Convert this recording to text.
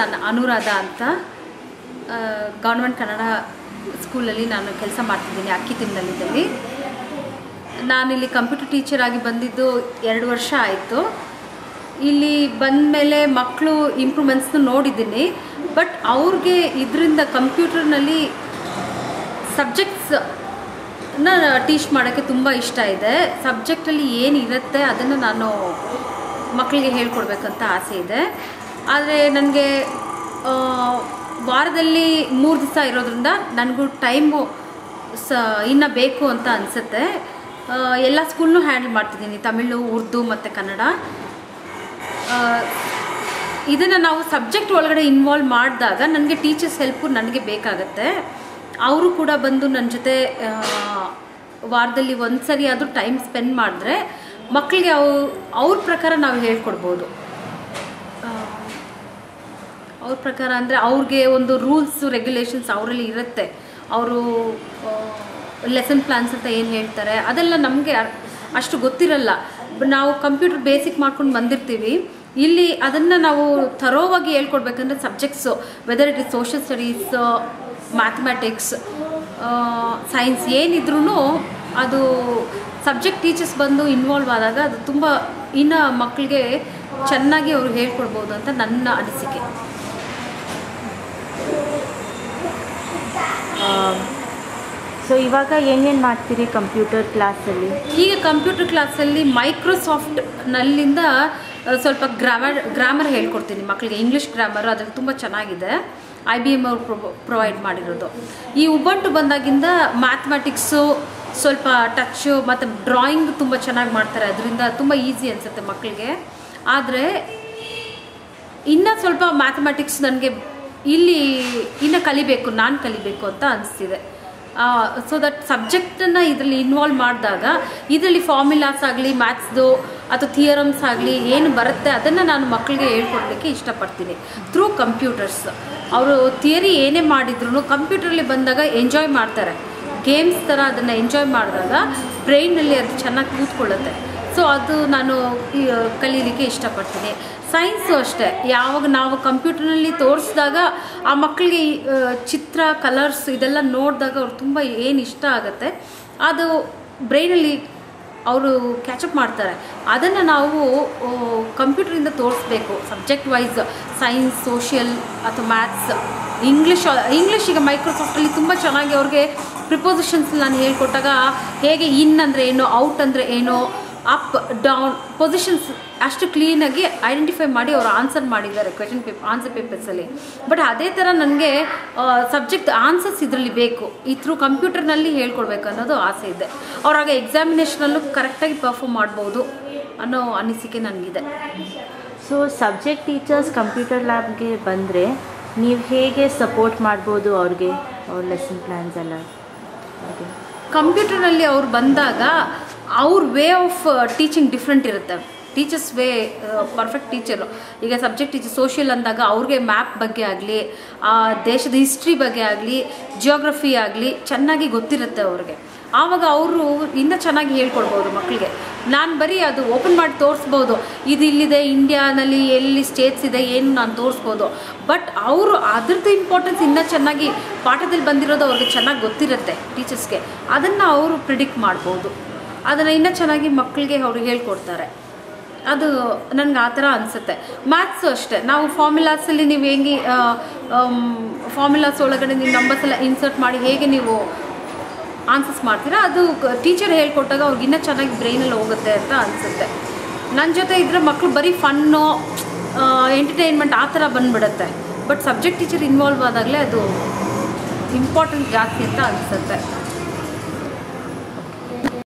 ನಾನು ಅನುರಾಧ ಅಂತ ಗೌರ್ಮೆಂಟ್ ಕನ್ನಡ ಸ್ಕೂಲಲ್ಲಿ ನಾನು ಕೆಲಸ ಮಾಡ್ತಿದ್ದೀನಿ ಅಕ್ಕಿತಿನ್ನಲ್ಲಿದ್ದಲ್ಲಿ ನಾನಿಲ್ಲಿ ಕಂಪ್ಯೂಟರ್ ಟೀಚರ್ ಆಗಿ ಬಂದಿದ್ದು ಎರಡು ವರ್ಷ ಆಯಿತು ಇಲ್ಲಿ ಬಂದ ಮೇಲೆ ಮಕ್ಕಳು ಇಂಪ್ರೂವ್ಮೆಂಟ್ಸ್ನ ನೋಡಿದ್ದೀನಿ ಬಟ್ ಅವ್ರಿಗೆ ಇದರಿಂದ ಕಂಪ್ಯೂಟರ್ನಲ್ಲಿ ಸಬ್ಜೆಕ್ಟ್ಸ್ನ ಟೀಚ್ ಮಾಡೋಕ್ಕೆ ತುಂಬ ಇಷ್ಟ ಇದೆ ಸಬ್ಜೆಕ್ಟಲ್ಲಿ ಏನು ಇರುತ್ತೆ ಅದನ್ನು ನಾನು ಮಕ್ಕಳಿಗೆ ಹೇಳ್ಕೊಡ್ಬೇಕಂತ ಆಸೆ ಇದೆ ಆದರೆ ನನಗೆ ವಾರದಲ್ಲಿ ಮೂರು ದಿವಸ ಇರೋದ್ರಿಂದ ನನಗೂ ಟೈಮು ಸ ಇನ್ನು ಬೇಕು ಅಂತ ಅನಿಸುತ್ತೆ ಎಲ್ಲ ಸ್ಕೂಲ್ನೂ ಹ್ಯಾಂಡಲ್ ಮಾಡ್ತಿದ್ದೀನಿ ತಮಿಳು ಉರ್ದು ಮತ್ತು ಕನ್ನಡ ಇದನ್ನು ನಾವು ಸಬ್ಜೆಕ್ಟ್ ಒಳಗಡೆ ಇನ್ವಾಲ್ವ್ ಮಾಡಿದಾಗ ನನಗೆ ಟೀಚರ್ಸ್ ಹೆಲ್ಪು ನನಗೆ ಬೇಕಾಗತ್ತೆ ಅವರು ಕೂಡ ಬಂದು ನನ್ನ ಜೊತೆ ಆ, ವಾರದಲ್ಲಿ ಒಂದು ಸರಿ ಆದರೂ ಟೈಮ್ ಸ್ಪೆಂಡ್ ಮಾಡಿದ್ರೆ ಮಕ್ಕಳಿಗೆ ಅವು ಅವ್ರ ಪ್ರಕಾರ ನಾವು ಹೇಳ್ಕೊಡ್ಬೋದು ಆ, ಅವ್ರ ಪ್ರಕಾರ ಅಂದರೆ ಅವ್ರಿಗೆ ಒಂದು ರೂಲ್ಸು ರೆಗ್ಯುಲೇಷನ್ಸ್ ಅವರಲ್ಲಿ ಇರುತ್ತೆ ಅವರು ಲೆಸನ್ ಪ್ಲಾನ್ಸ್ ಅಂತ ಏನು ಹೇಳ್ತಾರೆ ಅದೆಲ್ಲ ನಮಗೆ ಅಷ್ಟು ಗೊತ್ತಿರಲ್ಲ ಬ- ನಾವು ಕಂಪ್ಯೂಟರ್ ಬೇಸಿಕ್ ಮಾಡ್ಕೊಂಡು ಬಂದಿರ್ತೀವಿ ಇಲ್ಲಿ ಅದನ್ನು ನಾವು ಥರೋವಾಗಿ ಹೇಳ್ಕೊಡ್ಬೇಕಂದ್ರೆ subjects whether it is social studies mathematics science ಏನಿದ್ರೂ ಅದು ಸಬ್ಜೆಕ್ಟ್ ಟೀಚರ್ಸ್ ಬಂದು ಇನ್ವಾಲ್ವ್ ಆದಾಗ ಅದು ತುಂಬ ಇನ್ನು ಮಕ್ಕಳಿಗೆ ಚೆನ್ನಾಗಿ ಅವರು ಹೇಳ್ಕೊಡ್ಬೋದು ಅಂತ ನನ್ನ ಅನಿಸಿಕೆ ಸೊ ಇವಾಗ ಏನೇನು ಮಾಡ್ತೀರಿ ಕಂಪ್ಯೂಟರ್ ಕ್ಲಾಸಲ್ಲಿ ಈಗ ಕಂಪ್ಯೂಟರ್ ಕ್ಲಾಸಲ್ಲಿ ಮೈಕ್ರೋಸಾಫ್ಟ್ನಲ್ಲಿಂದ ಆ, ಸ್ವಲ್ಪ ಗ್ರಾಮರ್ ಗ್ರಾಮರ್ ಹೇಳ್ಕೊಡ್ತೀನಿ ಮಕ್ಕಳಿಗೆ ಇಂಗ್ಲೀಷ್ ಗ್ರಾಮರ್ ಅದ್ರಲ್ಲಿ ತುಂಬ ಚೆನ್ನಾಗಿದೆ ಐ ಬಿ ಎಮ್ ಅವರು ಪ್ರೊವೈಡ್ ಮಾಡಿರೋದು ಈ ಉಬಂಟು ಬಂದಾಗಿಂದ ಮ್ಯಾಥಮೆಟಿಕ್ಸು ಸ್ವಲ್ಪ ಟಚ್ಚು ಮತ್ತು ಡ್ರಾಯಿಂಗ್ ತುಂಬ ಚೆನ್ನಾಗಿ ಮಾಡ್ತಾರೆ ಅದರಿಂದ ತುಂಬ ಈಸಿ ಅನಿಸುತ್ತೆ ಮಕ್ಕಳಿಗೆ ಆದರೆ ಇನ್ನು ಸ್ವಲ್ಪ ಮ್ಯಾಥಮೆಟಿಕ್ಸ್ ನನಗೆ ಇಲ್ಲಿ ಇನ್ನು ಕಲಿಬೇಕು ನಾನು ಕಲಿಬೇಕು ಅಂತ ಅನಿಸ್ತಿದೆ ಸೊ ದಟ್ ಸಬ್ಜೆಕ್ಟನ್ನು ಇದರಲ್ಲಿ ಇನ್ವಾಲ್ವ್ ಮಾಡಿದಾಗ ಇದರಲ್ಲಿ ಫಾರ್ಮುಲಾಸ್ ಆಗಲಿ ಮ್ಯಾಥ್ಸ್ದು ಅಥವಾ ಥಿಯರಮ್ಸ್ ಆಗಲಿ ಏನು ಬರುತ್ತೆ ಅದನ್ನು ನಾನು ಮಕ್ಕಳಿಗೆ ಹೇಳ್ಕೊಡ್ಲಿಕ್ಕೆ ಇಷ್ಟಪಡ್ತೀನಿ ಥ್ರೂ ಕಂಪ್ಯೂಟರ್ಸ್ ಅವರು ಥಿಯರಿ ಏನೇ ಮಾಡಿದ್ರು ಕಂಪ್ಯೂಟ್ರಲ್ಲಿ ಬಂದಾಗ ಎಂಜಾಯ್ ಮಾಡ್ತಾರೆ ಗೇಮ್ಸ್ ಥರ ಅದನ್ನು ಎಂಜಾಯ್ ಮಾಡಿದಾಗ ಬ್ರೈನಲ್ಲಿ ಅದು ಚೆನ್ನಾಗಿ ಕೂತ್ಕೊಳ್ಳುತ್ತೆ ಸೊ ಅದು ನಾನು ಈ, ಕಲೀಲಿಕ್ಕೆ ಇಷ್ಟಪಡ್ತೀನಿ ಸೈನ್ಸು ಅಷ್ಟೇ ಯಾವಾಗ ನಾವು ಕಂಪ್ಯೂಟರ್ನಲ್ಲಿ ತೋರಿಸಿದಾಗ ಆ ಮಕ್ಕಳಿಗೆ ಈ, ಆ, ಚಿತ್ರ ಕಲರ್ಸ್ ಇದೆಲ್ಲ ನೋಡಿದಾಗ ಅವ್ರು ತುಂಬ ಏನು ಇಷ್ಟ ಆಗುತ್ತೆ ಅದು ಬ್ರೈನಲ್ಲಿ ಅವರು ಕ್ಯಾಚಪ್ ಮಾಡ್ತಾರೆ ಅದನ್ನು ನಾವು ಕಂಪ್ಯೂಟ್ರಿಂದ ತೋರಿಸ್ಬೇಕು ಸಬ್ಜೆಕ್ಟ್ ವೈಸ್ ಸೈನ್ಸ್ ಸೋಷಿಯಲ್ ಅಥವಾ ಮ್ಯಾಥ್ಸ್ ಇಂಗ್ಲೀಷ್ ಇಂಗ್ಲೀಷ್ ಈಗ ಮೈಕ್ರೋಸಾಫ್ಟಲ್ಲಿ ತುಂಬ ಚೆನ್ನಾಗಿ ಅವ್ರಿಗೆ ಪ್ರಿಪೋಸಿಷನ್ಸ್ ನಾನು ಹೇಳ್ಕೊಟ್ಟಾಗ ಹೇಗೆ ಇನ್ ಅಂದರೆ ಏನು ಔಟ್ ಅಂದರೆ ಏನು ಅಪ್ ಡೌನ್ ಪೊಸಿಷನ್ಸ್ ಅಷ್ಟು ಕ್ಲೀನಾಗಿ ಐಡೆಂಟಿಫೈ ಮಾಡಿ ಅವರು ಆನ್ಸರ್ ಮಾಡಿದ್ದಾರೆ ಕ್ವೆಶನ್ ಪೇಪರ್ ಆನ್ಸರ್ ಪೇಪರ್ಸಲ್ಲಿ ಬಟ್ ಅದೇ ಥರ ನನಗೆ ಸಬ್ಜೆಕ್ಟ್ ಆನ್ಸರ್ಸ್ ಇದರಲ್ಲಿ ಬೇಕು ಈ ಥ್ರೂ ಕಂಪ್ಯೂಟರ್ನಲ್ಲಿ ಹೇಳ್ಕೊಡ್ಬೇಕು ಅನ್ನೋದು ಆಸೆ ಇದೆ ಅವ್ರಾಗ ಎಕ್ಸಾಮಿನೇಷನಲ್ಲೂ ಕರೆಕ್ಟಾಗಿ ಪರ್ಫಾರ್ಮ್ ಮಾಡ್ಬೋದು ಅನ್ನೋ ಅನಿಸಿಕೆ ನನಗಿದೆ ಸೊ ಸಬ್ಜೆಕ್ಟ್ ಟೀಚರ್ಸ್ ಕಂಪ್ಯೂಟರ್ ಲ್ಯಾಬ್ಗೆ ಬಂದರೆ ನೀವು ಹೇಗೆ ಸಪೋರ್ಟ್ ಮಾಡ್ಬೋದು ಅವ್ರಿಗೆ ಅವ್ರ ಲೆಸನ್ ಪ್ಲ್ಯಾನ್ಸ್ ಎಲ್ಲ ಹಾಗೆ ಕಂಪ್ಯೂಟರ್ನಲ್ಲಿ ಅವ್ರು ಬಂದಾಗ ಅವ್ರ ವೇ ಆಫ್ ಟೀಚಿಂಗ್ ಡಿಫ್ರೆಂಟ್ ಇರುತ್ತೆ ಟೀಚರ್ಸ್ ವೇ ಪರ್ಫೆಕ್ಟ್ ಟೀಚರು ಈಗ ಸಬ್ಜೆಕ್ಟ್ ಟೀಚರ್ ಸೋಷಿಯಲ್ ಅಂದಾಗ ಅವ್ರಿಗೆ ಮ್ಯಾಪ್ ಬಗ್ಗೆ ಆಗಲಿ ದೇಶದ ಹಿಸ್ಟ್ರಿ ಬಗ್ಗೆ ಆಗಲಿ ಜಿಯೋಗ್ರಫಿ ಆಗಲಿ ಚೆನ್ನಾಗಿ ಗೊತ್ತಿರುತ್ತೆ ಅವ್ರಿಗೆ ಆವಾಗ ಅವರು ಇನ್ನೂ ಚೆನ್ನಾಗಿ ಹೇಳ್ಕೊಡ್ಬೋದು ಮಕ್ಕಳಿಗೆ ನಾನು ಬರೀ ಅದು ಓಪನ್ ಮಾಡಿ ತೋರಿಸ್ಬೋದು ಇದು ಇಲ್ಲಿದೆ ಇಂಡಿಯಾನಲ್ಲಿ ಎಲ್ಲಿ ಸ್ಟೇಟ್ಸ್ ಇದೆ ಏನು ನಾನು ತೋರಿಸ್ಬೋದು ಬಟ್ ಅವರು ಅದ್ರದ್ದು ಇಂಪಾರ್ಟೆನ್ಸ್ ಇನ್ನೂ ಚೆನ್ನಾಗಿ ಪಾಠದಲ್ಲಿ ಬಂದಿರೋದು ಅವ್ರಿಗೆ ಚೆನ್ನಾಗಿ ಗೊತ್ತಿರುತ್ತೆ ಟೀಚರ್ಸ್ಗೆ ಅದನ್ನು ಅವರು ಪ್ರಿಡಿಕ್ಟ್ ಮಾಡ್ಬೋದು ಅದನ್ನು ಇನ್ನೂ ಚೆನ್ನಾಗಿ ಮಕ್ಕಳಿಗೆ ಅವರು ಹೇಳ್ಕೊಡ್ತಾರೆ ಅದು ನನಗೆ ಆ ಥರ ಅನಿಸುತ್ತೆ ಮ್ಯಾಥ್ಸು ಅಷ್ಟೇ ನಾವು ಫಾರ್ಮುಲಾಸಲ್ಲಿ ನೀವು ಹೆಂಗೆ ಫಾರ್ಮುಲಾಸ್ ಒಳಗಡೆ ನೀವು ನಂಬರ್ಸ್ ಎಲ್ಲ ಇನ್ಸರ್ಟ್ ಮಾಡಿ ಹೇಗೆ ನೀವು ಆನ್ಸರ್ಸ್ ಮಾಡ್ತೀರಾ ಅದು ಟೀಚರ್ ಹೇಳ್ಕೊಟ್ಟಾಗ ಅವ್ರಿಗೆ ಇನ್ನೂ ಚೆನ್ನಾಗಿ ಬ್ರೈನಲ್ಲಿ ಹೋಗುತ್ತೆ ಅಂತ ಅನಿಸುತ್ತೆ ನನ್ನ ಜೊತೆ ಇದ್ದರೆ ಮಕ್ಕಳು ಬರೀ ಫನ್ನು ಎಂಟರ್ಟೈನ್ಮೆಂಟ್ ಆ ಥರ ಬಂದ್ಬಿಡುತ್ತೆ ಬಟ್ ಸಬ್ಜೆಕ್ಟ್ ಟೀಚರ್ ಇನ್ವಾಲ್ವ್ ಆದಾಗಲೇ ಅದು ಇಂಪಾರ್ಟೆಂಟ್ ಜಾಸ್ತಿ ಅಂತ ಅನಿಸುತ್ತೆ